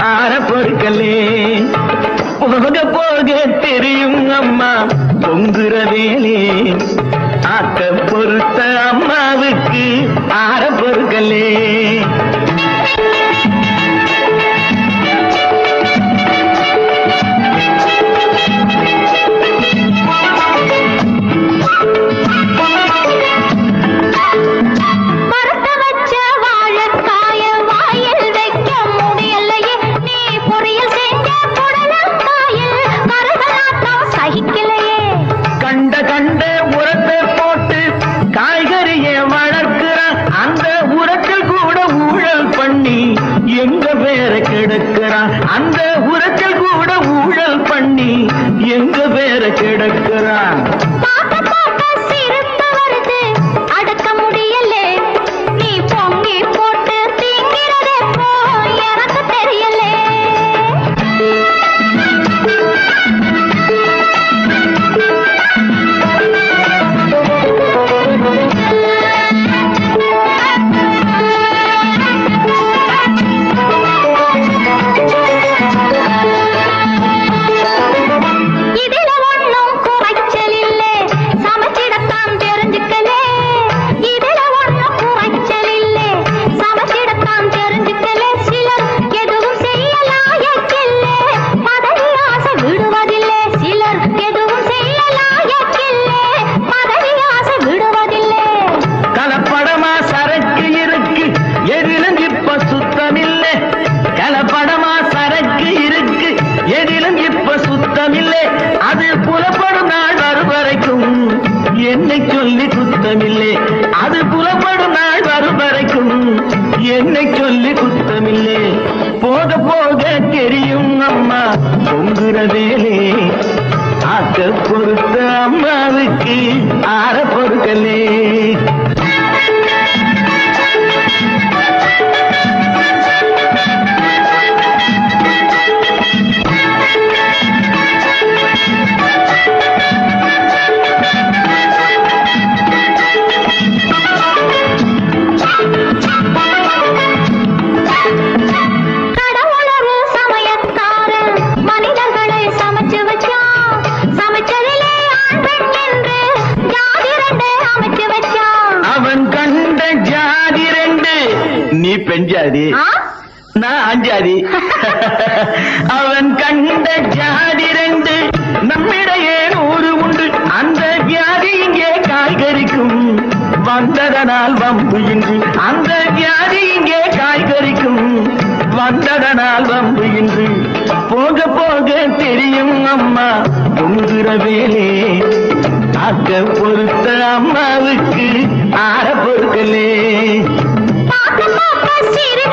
ஆற பொறுக்கலே போக போக தெரியும் அம்மா பொங்குற வேலே ஆக்க பொறுத்த அம்மாவுக்கு ஆற பொறுக்கலே மரத்த வச்ச வாழைக்காய வாயில் வைக்க முடியலையே நீ பொரியல் செஞ்ச புடலங்காயில் கருகலாட்டம் சகிக்கலையே கண்ட கண்ட உரத்தை போட்டு காய்கறியை வளர்க்கிறான் அந்த உரத்தில் கூட ஊழல் பண்ணி எங்க பேரை கெடுக்கிறான் அந்த உரத்தில் கூட ஊழல் பண்ணி எங்க பேரை கெடுக்கிறான் பார்க்க பார்க்க சிரிப்பு வருது அடக்க முடியலே நீ பொங்கி போட்டு திங்கிறதே போ எனக்கு தெரியலே இதுல ஒண்ணும் குறைச்சல் இல்லே சமைச்சிடத்தான் தெரிஞ்சுக்கலே இதுல ஒண்ணும் குறைச்சல் இல்லே சமைச்சிடத்தான் தெரிஞ்சுக்கலே சிலர் எதுவும் செய்யலாயக்கில்லே பதவி ஆசை விடுவதில்லை சிலர் எதுவும் செய்யலாயக்கில்லே பதவி ஆசை விடுவதில்லை கலப்படமா சரக்கு இருக்கு எதிலும் இப்ப சுத்தமில்லை கலப்படமா சரக்கு இருக்கு எதிலும் இப்ப சுத்தமில்லை அது புலப்படும் நாள் வரும் வரைக்கும் என்னை சொல்லி குத்தமில்லை அது புலப்படும் நாள் வரும் வரைக்கும் என்னை சொல்லி குத்தமில்லை போக போக தெரியும் அம்மா பொங்குற வேலே ஆக்க பொறுத்த அம்மாவுக்கு ஆற பொறுக்கலே கடவுளரு சமயக்காரன் மனிதர்களை சமைச்சு வச்சான் சமைச்சதிலே ஆண் பெண் என்று ஜாதி ரெண்டு அமைச்சு வச்சான் அவன் கண்ட ஜாதி ரெண்டு நீ பெண் ஜாதி ஆ? நான் அஞ்சாதி அவன் கண்ட ஜாதி ரெண்டு நம்மிடையே நூறு உண்டு அந்த வியாதி இங்கே காய்கறிக்கும் வந்ததனால் வம்பு இன்றி அந்த வியாதி இங்கே காய்கறிக்கும் வந்ததனால் வம்பு இன்றி போக போக தெரியும் அம்மா பொங்குற வேலே ஆக்க பொறுத்த அம்மாவுக்கு ஆற பொறுக்கலே பார்க்க பார்க்க சிரிப்பு